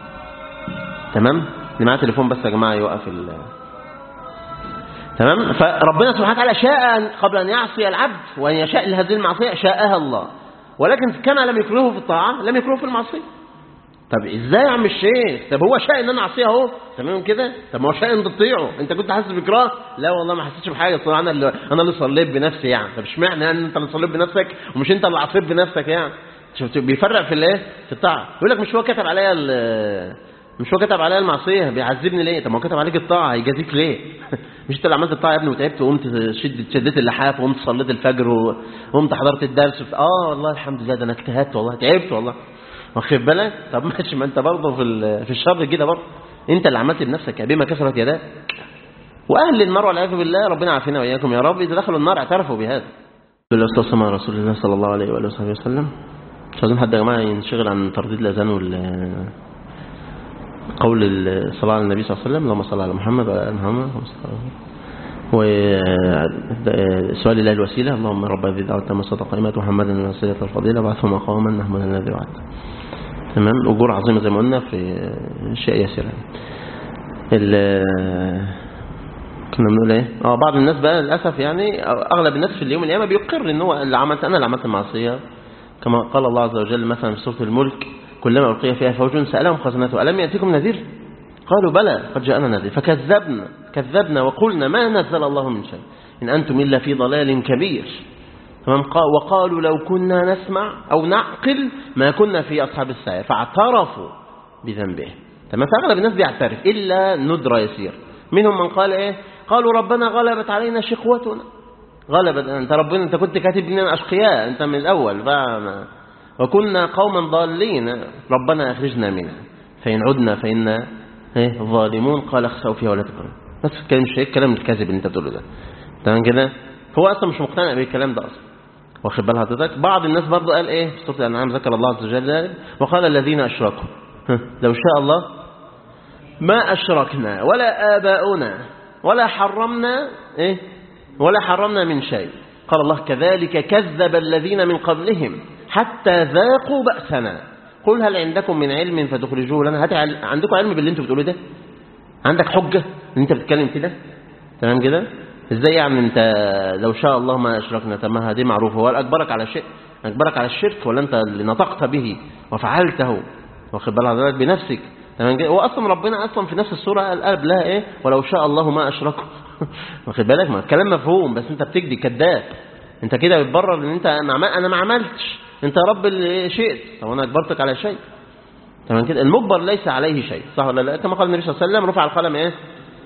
Speaker 1: تمام اللي معاه تليفون بس يا جماعه يوقف ال تمام فربنا سبحانه وتعالى شاء قبل أن يعصي العبد وأن يشاء لهذه المعصية شاءها الله ولكن كما لم يكرهه في الطاعة لم يكرهه في المعصية طب ازاي يا عم الشيخ طب هو شاء ان انا اعصيه اهو تمام كده طب ما هو شاء ان تطيعه انت كنت حاسس باكراه لا والله ما حسيتش بحاجه صراحه انا اللي انا اللي صليت بنفسي يعني طب اشمعنى يعني انت اللي صليت بنفسك ومش انت اللي عصيت بنفسك يعني شفت بيفرق في الايه في الطاعه يقول لك مش هو كتب عليا مش هو كتب عليا المعصيه بيعذبني ليه طب ما هو كتب عليك الطاعه هيجازيك ليه مش انت اللي عملت الطاعه يا ابني وتعبت وقمت شدت شديت اللحاف وقمت صليت الفجر وقمت حضرت الدرس اه والله الحمد لله ده انا اجتهدت والله تعبت والله واخد بالك طب ماشي ما انت برضه في في الشر كده برضه انت اللي عملت بنفسك بما كسرت يداك واهل النار والعياذ بالله ربنا عافينا واياكم يا رب اذا دخلوا النار اعترفوا بهذا بالله والسلام على رسول الله صلى الله عليه واله وصحبه وسلم مش عايزين حد يا جماعه ينشغل عن ترديد الاذان وال قول الصلاة على النبي صلى الله عليه وسلم اللهم صل على محمد وعلى ال محمد وسؤال الله الوسيلة اللهم رب هذه الدعوة التامة الصدقة قائمة محمدا الوسيلة الفضيلة بعثه مقاما محمدا الذي وعدته تمام أجور عظيمة زي ما قلنا في شيء يسير كنا بنقول ايه اه بعض الناس بقى للاسف يعني اغلب الناس في اليوم القيامه بيقر ان هو اللي عملت انا اللي عملت المعصيه كما قال الله عز وجل مثلا في سوره الملك كلما القي فيها فوج سالهم خزنته الم ياتيكم نذير قالوا بلى قد جاءنا نذير فكذبنا كذبنا وقلنا ما نزل الله من شيء ان انتم الا في ضلال كبير تمام وقالوا لو كنا نسمع او نعقل ما كنا في اصحاب السعير فاعترفوا بذنبهم تمام فاغلب الناس بيعترف الا ندرة يسير منهم من قال ايه قالوا ربنا غلبت علينا شقوتنا غلبت انت ربنا انت كنت كاتب لنا اشقياء انت من الاول فما وكنا قوما ضالين ربنا اخرجنا منها فان عدنا فإنا ايه ظالمون قال اخسأوا فيها ولا تكرهوا بس الكلام مش الكلام الكاذب اللي انت بتقوله ده تمام كده هو اصلا مش مقتنع بالكلام ده اصلا واخد بال حضرتك بعض الناس برضه قال ايه في سوره الانعام ذكر الله عز وجل وقال الذين اشركوا لو شاء الله ما اشركنا ولا اباؤنا ولا حرمنا إيه؟ ولا حرمنا من شيء قال الله كذلك كذب الذين من قبلهم حتى ذاقوا بأسنا قل هل عندكم من علم فتخرجوه لنا هات عندكم علم باللي انتوا بتقولوا ده عندك حجة ان انت بتتكلم كده تمام كده ازاي يعني انت لو شاء الله ما اشركنا طب ما هذه معروفه هو اجبرك على شيء اجبرك على الشرك ولا انت اللي نطقت به وفعلته واخد بال حضرتك بنفسك تمام كده هو اصلا ربنا اصلا في نفس السوره قال قال لها ايه ولو شاء الله ما اشركوا واخد بالك ما الكلام مفهوم بس انت بتكذب كذاب انت كده بتبرر ان انت انا ما عملتش انت رب اللي شئت طب انا اجبرتك على شيء تمام كده المجبر ليس عليه شيء صح ولا لا كما قال النبي صلى الله عليه وسلم رفع القلم ايه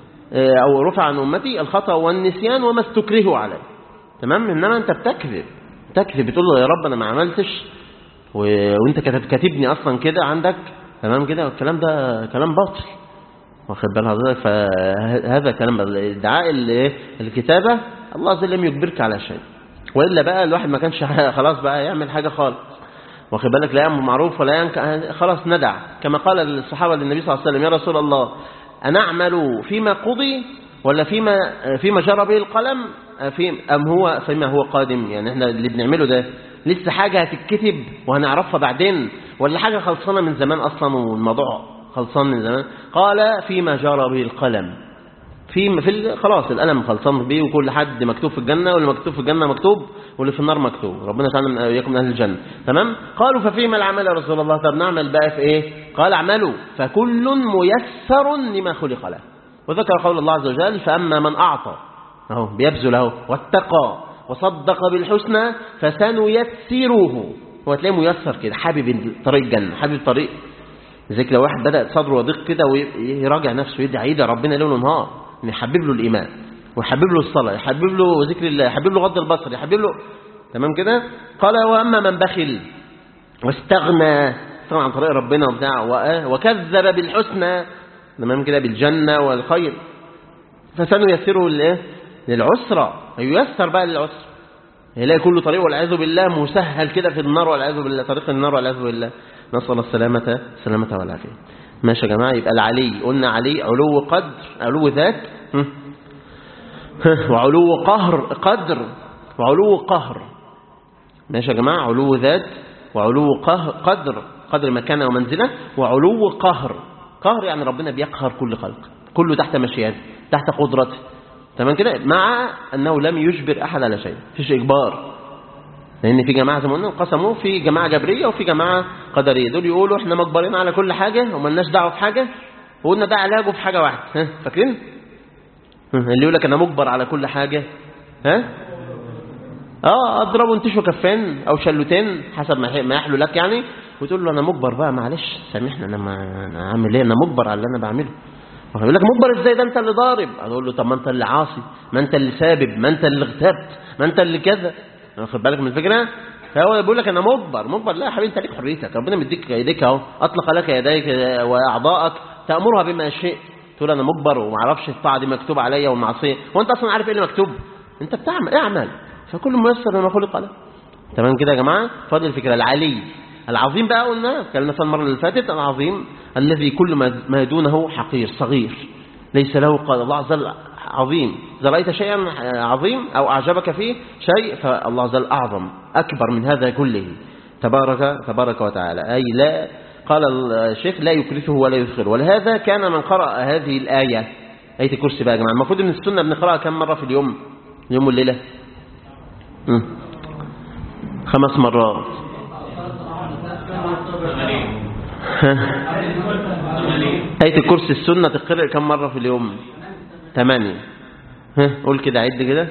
Speaker 1: او رفع عن امتي الخطا والنسيان وما استكرهوا عليه تمام انما انت بتكذب تكذب بتقول له يا رب انا ما عملتش و... وانت كاتب كاتبني اصلا كده عندك تمام كده والكلام ده كلام باطل واخد بال حضرتك فهذا كلام ادعاء الكتابه الله عز وجل لم يجبرك على شيء والا بقى الواحد ما كانش خلاص بقى يعمل حاجه خالص واخد بالك لا يامر معروف ولا ينك خلاص ندع كما قال الصحابه للنبي صلى الله عليه وسلم يا رسول الله انعمل فيما قضي ولا فيما فيما جرى به القلم في ام هو فيما هو قادم يعني احنا اللي بنعمله ده لسه حاجه هتتكتب وهنعرفها بعدين ولا حاجه خلصانه من زمان اصلا والموضوع خلصان من زمان قال فيما جرى به القلم في في خلاص القلم خلصان بيه وكل حد مكتوب في الجنة واللي مكتوب في الجنة مكتوب واللي في النار مكتوب ربنا تعالى من اياكم من اهل الجنة تمام قالوا ففيما العمل يا رسول الله طب نعمل بقى في ايه قال اعملوا فكل ميسر لما خلق له وذكر قول الله عز وجل فاما من اعطى اهو بيبذل اهو واتقى وصدق بالحسنى فسنيسره هو تلاقيه ميسر كده حابب طريق الجنة حابب طريق زي لو واحد بدأ صدره يضيق كده ويراجع نفسه يدعي يدعي ربنا ليل ونهار ان يحبب له الايمان ويحبب له الصلاه يحبب له ذكر الله يحبب له غض البصر يحبب له تمام كده قال واما من بخل واستغنى استغنى عن طريق ربنا وبتاع وكذب بالحسنى تمام كده بالجنه والخير فسنيسره للايه للعسرى ييسر بقى للعسر يلاقي كل طريق والعياذ بالله مسهل كده في النار والعياذ بالله طريق النار والعياذ بالله نسال الله السلامه السلامه والعافيه ماشي يا جماعة يبقى العلي قلنا علي علو قدر علو ذات وعلو قهر قدر وعلو قهر ماشي يا جماعة علو ذات وعلو قهر قدر قدر مكانه ومنزله وعلو قهر قهر يعني ربنا بيقهر كل خلق كله تحت مشيئته تحت قدرته تمام كده مع أنه لم يجبر أحد على شيء فيش إجبار لأن في جماعة زي ما قلنا انقسموا في جماعة جبرية وفي جماعة قدرية دول يقولوا احنا مجبرين على كل حاجة وملناش دعوة في حاجة وقلنا ده علاجه في حاجة واحدة ها فاكرين؟ اللي يقول لك أنا مجبر على كل حاجة ها؟ اه اضربه انتشوا كفين او شلوتين حسب ما يحلو لك يعني وتقول له انا مجبر بقى معلش سامحني انا ما انا عامل ايه انا مجبر على اللي انا بعمله يقول لك مجبر ازاي ده انت اللي ضارب اقول له طب ما انت اللي عاصي ما انت اللي سابب ما انت اللي اغتبت ما انت اللي كذا واخد بالك من الفكره فهو بيقول لك انا مجبر مجبر لا يا حبيبي انت ليك حريتك ربنا مديك ايديك اهو اطلق لك يديك واعضائك تامرها بما شئت تقول انا مجبر وما اعرفش الطاعه دي مكتوبه عليا والمعصيه وانت اصلا عارف ايه اللي مكتوب انت بتعمل اعمل فكل ميسر لما خلق له تمام كده يا جماعه فاضل الفكره العلي العظيم بقى قلنا اتكلمنا في المره اللي فاتت العظيم الذي كل ما ما دونه حقير صغير ليس له قال الله عز وجل عظيم إذا رأيت شيئا عظيم أو أعجبك فيه شيء فالله عز وجل أعظم أكبر من هذا كله تبارك تبارك وتعالى أي لا قال الشيخ لا يكرثه ولا يدخله ولهذا كان من قرأ هذه الآية آية الكرسي بقى يا جماعة المفروض ان السنة بنقرأها كم مرة في اليوم اليوم والليلة مم. خمس مرات ها. آية الكرسي السنة تقرأ كم مرة في اليوم ثمانية ها قول كده عد كده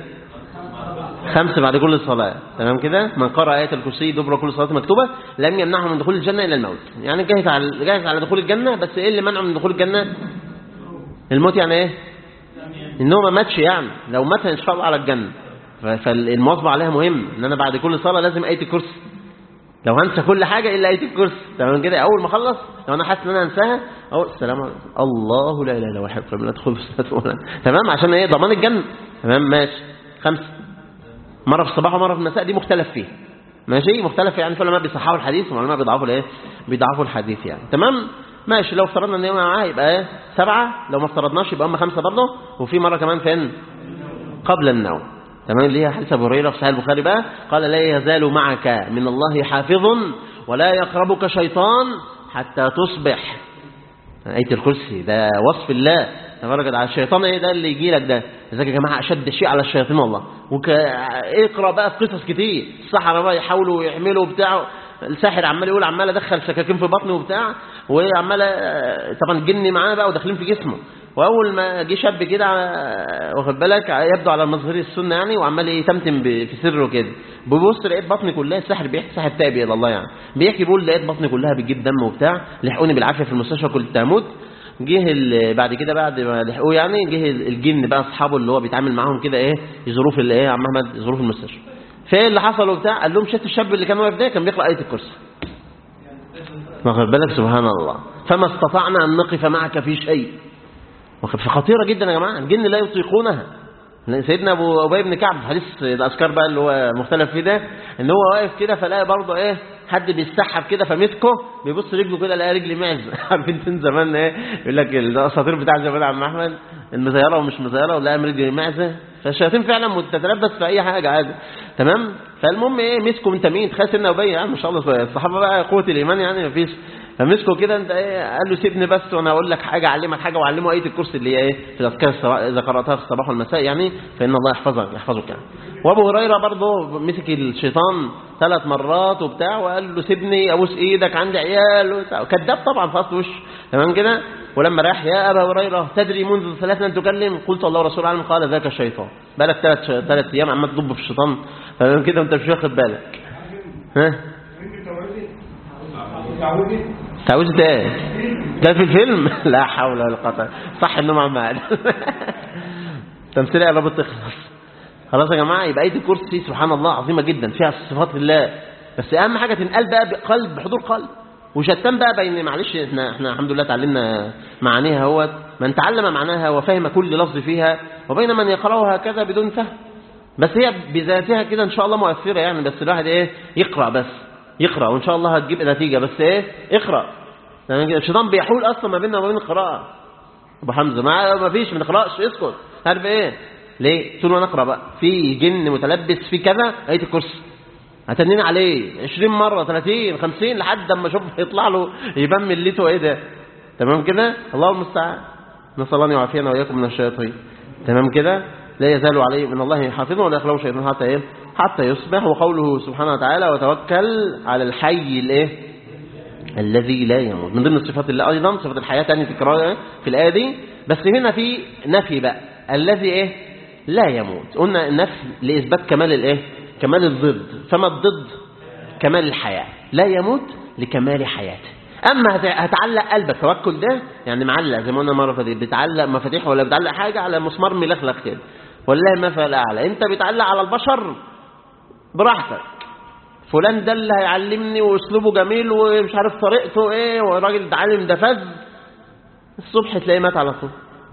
Speaker 1: خمسة بعد كل صلاة تمام كده من قرأ آية الكرسي دبر كل صلاة مكتوبة لم يمنعه من دخول الجنة إلى الموت يعني جاهز على جاهز على دخول الجنة بس إيه اللي منعه من دخول الجنة الموت يعني إيه إن هو ما ماتش يعني لو مات إن شاء الله على الجنة فالمواظبة عليها مهم إن أنا بعد كل صلاة لازم آية الكرسي لو هنسى كل حاجة إلا آية الكرسي تمام كده أول ما أخلص لو أنا حاسس إن أنا هنساها أو السلام عليكم الله لا إله إلا هو الحي القيوم لا تدخل في الصلاة تمام عشان إيه ضمان الجنة تمام ماشي خمسة مرة في الصباح ومرة في المساء دي مختلف فيها ماشي مختلف يعني في علماء بيصححوا الحديث والعلماء بيضعفوا الايه بيضعفوا الحديث يعني تمام ماشي لو افترضنا ان هي معاه يبقى ايه سبعة لو ما افترضناش يبقى هم خمسة برضه وفي مرة كمان فين قبل النوم تمام اللي هي حديث ابو هريره في صحيح البخاري بقى قال لا يزال معك من الله حافظ ولا يقربك شيطان حتى تصبح آية الكرسي ده وصف الله تبارك على الشيطان ايه ده اللي يجي لك ده ازيك يا جماعه اشد شيء على الشياطين والله وك... اقرا بقى في قصص كتير السحرة بقى يحاولوا يعملوا بتاع الساحر عمال يقول عمال ادخل سكاكين في بطنه وبتاع وعمال طبعا الجن معاه بقى وداخلين في جسمه واول ما جه شاب كده واخد بالك يبدو على مظهر السنه يعني وعمال يتمتم في سره كده بيبص لقيت بطني كلها الساحر بيحكي ساحر تابع الى الله يعني بيحكي بيقول لقيت بطني كلها بتجيب دم وبتاع لحقوني بالعافيه في المستشفى كنت هموت جه بعد كده بعد ما لحقوه يعني جه الجن بقى اصحابه اللي هو بيتعامل معاهم كده ايه ظروف اللي ايه يا عم احمد ظروف المستشفى فايه اللي حصل وبتاع قال لهم شفت الشاب اللي كان واقف ده كان بيقرا ايه الكرسي واخد بالك سبحان الله فما استطعنا ان نقف معك في شيء فخطيره جدا يا جماعه الجن لا يطيقونها سيدنا ابو ابي بن كعب في حديث الاذكار بقى اللي هو مختلف فيه ده ان هو واقف كده فلاقي برضه ايه حد بيسحب كده فمسكه بيبص رجله كده لقى رجلي معز عارفين انتوا زمان ايه يقول لك الاساطير بتاع زمان عم احمد المزيره ومش مزيره ولا رجلي معزه فالشياطين فعلا تتلبس في اي حاجه عادي تمام فالمهم ايه مسكوا انت مين تخيل سيدنا ابي يعني ما شاء الله الصحابه بقى قوه الايمان يعني مفيش فمسكوا كده انت ايه قال له سيبني بس وانا اقول لك حاجه اعلمك حاجه واعلمه ايه الكرسي اللي هي ايه في الاذكار اذا قراتها في الصباح والمساء يعني فان الله يحفظك يحفظك يعني وابو هريره برضه مسك الشيطان ثلاث مرات وبتاع وقال له سيبني ابوس ايدك عندي عيال كذاب طبعا في اصل وش تمام كده ولما راح يا ابا هريره تدري منذ ثلاث ان تكلم قلت الله ورسوله اعلم قال ذاك الشيطان بالك ثلاث ثلاث ايام عمال تضب في الشيطان تمام كده وانت مش واخد بالك ها تعوذة ايه ده في الفيلم لا حول ولا قوه صح النوم عمال تمثيليه قربت تخلص خلاص يا جماعه يبقى ايدي الكرسي سبحان الله عظيمه جدا فيها صفات الله بس اهم حاجه تنقل بقى بقلب بحضور قلب وشتان بقى بين معلش احنا احنا الحمد لله اتعلمنا معانيها هو من تعلم معناها وفهم كل لفظ فيها وبين من يقراها هكذا بدون فهم بس هي بذاتها كده ان شاء الله مؤثره يعني بس الواحد ايه يقرا بس يقرا وان شاء الله هتجيب نتيجه بس ايه اقرا يعني الشيطان بيحول اصلا ما بيننا وما بين القراءه ابو حمزه ما ما فيش ما نقراش اسكت عارف ايه ليه طول ما نقرا بقى في جن متلبس في كذا ايه الكرسي هتنين عليه 20 مره 30 50 لحد اما اشوف يطلع له يبان ملته ايه ده تمام كده الله المستعان نسال الله ان يعافينا واياكم من الشياطين تمام كده لا يزال عليه من الله حافظ ولا يخلو شيطان حتى ايه حتى يصبح وقوله سبحانه وتعالى وتوكل على الحي الايه الذي لا يموت من ضمن الصفات اللي ايضا صفه الحياه تاني تكرار في الايه دي بس هنا في نفي بقى الذي ايه لا يموت قلنا النفي لاثبات كمال الايه كمال الضد فما الضد كمال الحياه لا يموت لكمال حياته اما هتعلق قلبك توكل ده يعني معلق زي ما قلنا مره فاتت بتعلق مفاتيح ولا بتعلق حاجه على مسمار ملخلخ كده والله المثل الاعلى انت بتعلق على البشر براحتك فلان ده اللي هيعلمني واسلوبه جميل ومش عارف طريقته ايه والراجل ده عالم ده فز الصبح تلاقيه مات على طول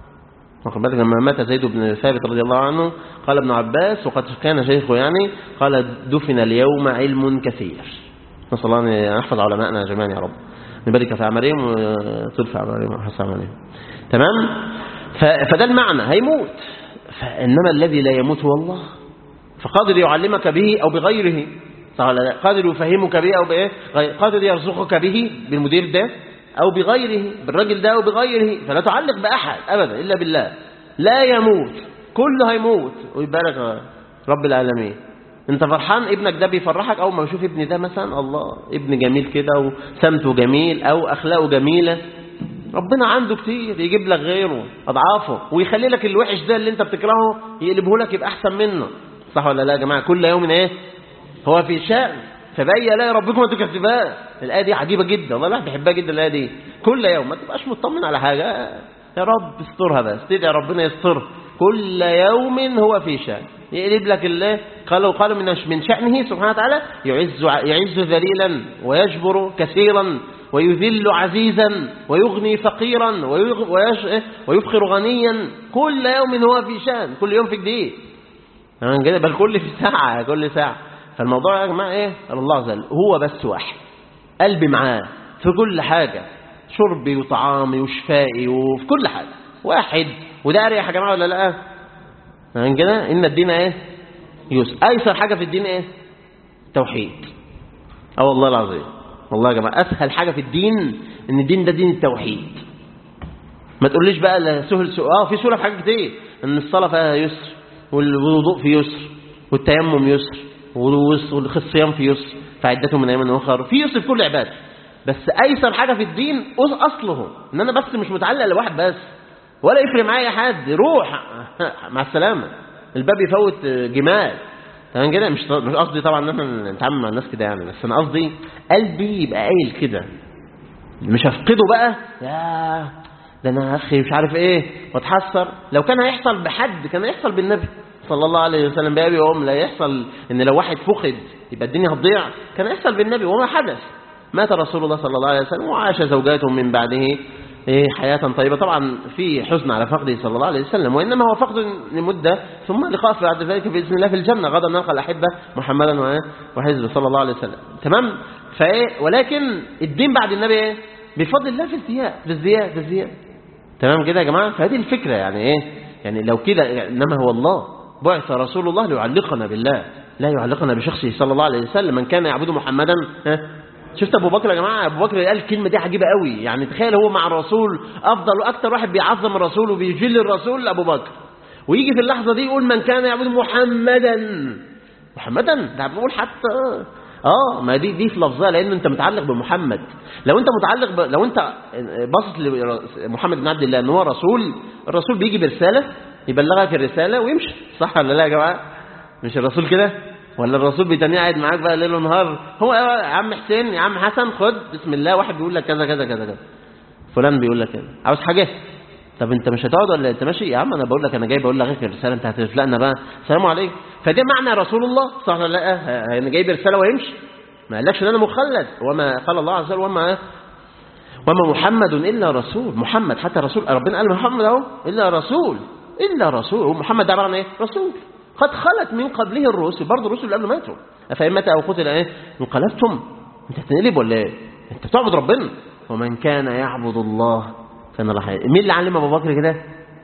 Speaker 1: واخد بالك لما مات زيد بن ثابت رضي الله عنه قال ابن عباس وقد كان شيخه يعني قال دفن اليوم علم كثير نسأل الله أن يحفظ علماءنا جميعا يا رب نبارك في أعمالهم ويطول في أعمالهم وحسن أعمالهم تمام ف- فده المعنى هيموت فإنما الذي لا يموت هو الله فقادر يعلمك به أو بغيره صح ولا لا؟ قادر يفهمك به أو بإيه غير- قادر يرزقك به بالمدير ده أو بغيره بالراجل ده أو بغيره فلا تعلق بأحد أبدا إلا بالله لا يموت كله هيموت ويبارك رب العالمين انت فرحان ابنك ده بيفرحك اول ما بشوف ابني ده مثلا الله ابن جميل كده وسمته جميل او اخلاقه جميله ربنا عنده كتير يجيب لك غيره اضعافه ويخلي لك الوحش ده اللي انت بتكرهه يقلبه لك يبقى احسن منه صح ولا لا يا جماعه كل يوم ايه هو في شأن فبأي آلاء ربكم تكذبان الآية دي عجيبة جدا والله الواحد بيحبها جدا الآية دي كل يوم ما تبقاش مطمن على حاجة يا رب استرها بس تدعي ربنا يسترها كل يوم هو في شأن يقلب لك الله قالوا قالوا من من شأنه سبحانه وتعالى يعز يعز ذليلا ويجبر كثيرا ويذل عزيزا ويغني فقيرا ويغ- ويش- ويفخر غنيا كل يوم هو في شأن كل يوم في جديد تمام كده بل كل في ساعة كل ساعة فالموضوع يا جماعة ايه الله عز وجل هو بس واحد قلبي معاه في كل حاجة شربي وطعامي وشفائي وفي كل حاجة واحد وده اريح يا جماعة ولا لا تمام كده ان الدين ايه يسر ايسر حاجة في الدين ايه توحيد اه والله العظيم والله يا جماعة اسهل حاجة في الدين ان الدين ده دين التوحيد ما تقوليش بقى لا سهل سهل اه في سهوله في حاجات كتير ان الصلاه فيها يسر والوضوء فيه يسر والتيمم يسر والصيام فيه يسر فعدته من ايام اخر في يسر في كل عباده بس ايسر حاجه في الدين أص- اصله ان انا بس مش متعلق لواحد بس ولا يفرق معايا حد روح مع السلامه الباب يفوت جمال تمام كده مش مش قصدي طبعا ان احنا نتعامل مع الناس كده يعني بس انا قصدي قلبي يبقى قايل كده مش هفقده بقى يا ده انا يا اخي مش عارف ايه واتحسر لو كان هيحصل بحد كان هيحصل بالنبي صلى الله عليه وسلم بأبي وأم لا يحصل ان لو واحد فقد يبقى الدنيا هتضيع كان يحصل بالنبي وما حدث مات رسول الله صلى الله عليه وسلم وعاش زوجاته من بعده إيه حياة طيبة طبعا في حزن على فقده صلى الله عليه وسلم وإنما هو فقد لمدة ثم لقاء بعد ذلك بإذن الله في الجنة غدا نلقى الأحبة محمدا وإيه؟ وحزبه صلى الله عليه وسلم تمام فإيه ولكن الدين بعد النبي إيه بفضل الله في ازدياد في ازدياد في ازدياد تمام كده يا جماعة فهذه الفكرة يعني إيه يعني لو كده يعني إنما هو الله بعث رسول الله ليعلقنا بالله لا يعلقنا بشخصه صلى الله عليه وسلم من كان يعبد محمدا ها شفت ابو بكر يا جماعه ابو بكر قال الكلمه دي عجيبه قوي يعني تخيل هو مع الرسول افضل واكثر واحد بيعظم الرسول وبيجل الرسول ابو بكر ويجي في اللحظه دي يقول من كان يعبد محمدا محمدا ده بنقول حتى اه ما دي دي في لفظها لان انت متعلق بمحمد لو انت متعلق ب... لو انت باصص لمحمد بن عبد الله ان هو رسول الرسول بيجي برساله يبلغك الرساله ويمشي صح ولا لا يا جماعه مش الرسول كده ولا الرسول بيتاني قاعد معاك بقى ليل ونهار هو يا عم حسين يا عم حسن خد بسم الله واحد بيقول لك كذا كذا كذا كذا فلان بيقول لك كذا عاوز حاجه طب انت مش هتقعد ولا انت ماشي يا عم انا بقول لك انا جاي بقول لك الرساله انت هتفلقنا بقى السلام عليكم فده معنى رسول الله صح ولا لا انا جاي برساله ويمشي ما قالكش ان انا مخلد وما قال الله عز وجل وما وما محمد الا رسول محمد حتى رسول ربنا قال محمد اهو الا رسول الا رسول محمد ده عباره عن ايه رسول قد خلت من قبله الرسل برضه الرسل اللي قبل ماتوا افإن متى او قتل ايه انقلبتم انت هتنقلب ولا ايه انت بتعبد ربنا ومن كان يعبد الله كان الله حي... مين اللي علم ابو بكر كده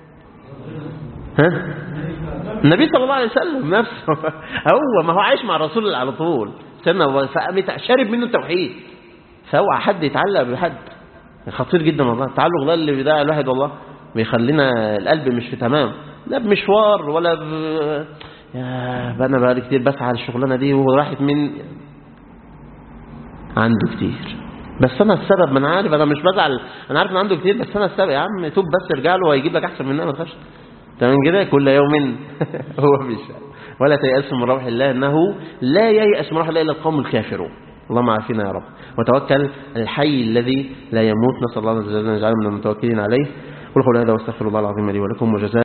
Speaker 1: ها النبي صلى الله عليه وسلم نفسه هو ما هو عايش مع الرسول على طول سنة شارب منه التوحيد فاوعى حد يتعلق بحد خطير جدا والله التعلق ده اللي بيضيع الواحد والله بيخلينا القلب مش في تمام لا بمشوار ولا ب... يا انا بقالي كتير بسعى على الشغلانه دي وراحت من عنده كتير بس انا السبب ما انا عارف انا مش بزعل انا عارف ان عنده كتير بس انا السبب يا عم توب بس ارجع له وهيجيب لك احسن مننا ما تخافش تمام كده كل يوم هو بيشاء ولا تيأس من روح الله انه لا ييأس من روح الله الا القوم الكافرون اللهم عافينا يا رب وتوكل الحي الذي لا يموت نسال الله عز وجل ان يجعلنا من المتوكلين عليه قل قولوا هذا واستغفر الله العظيم لي ولكم وجزاء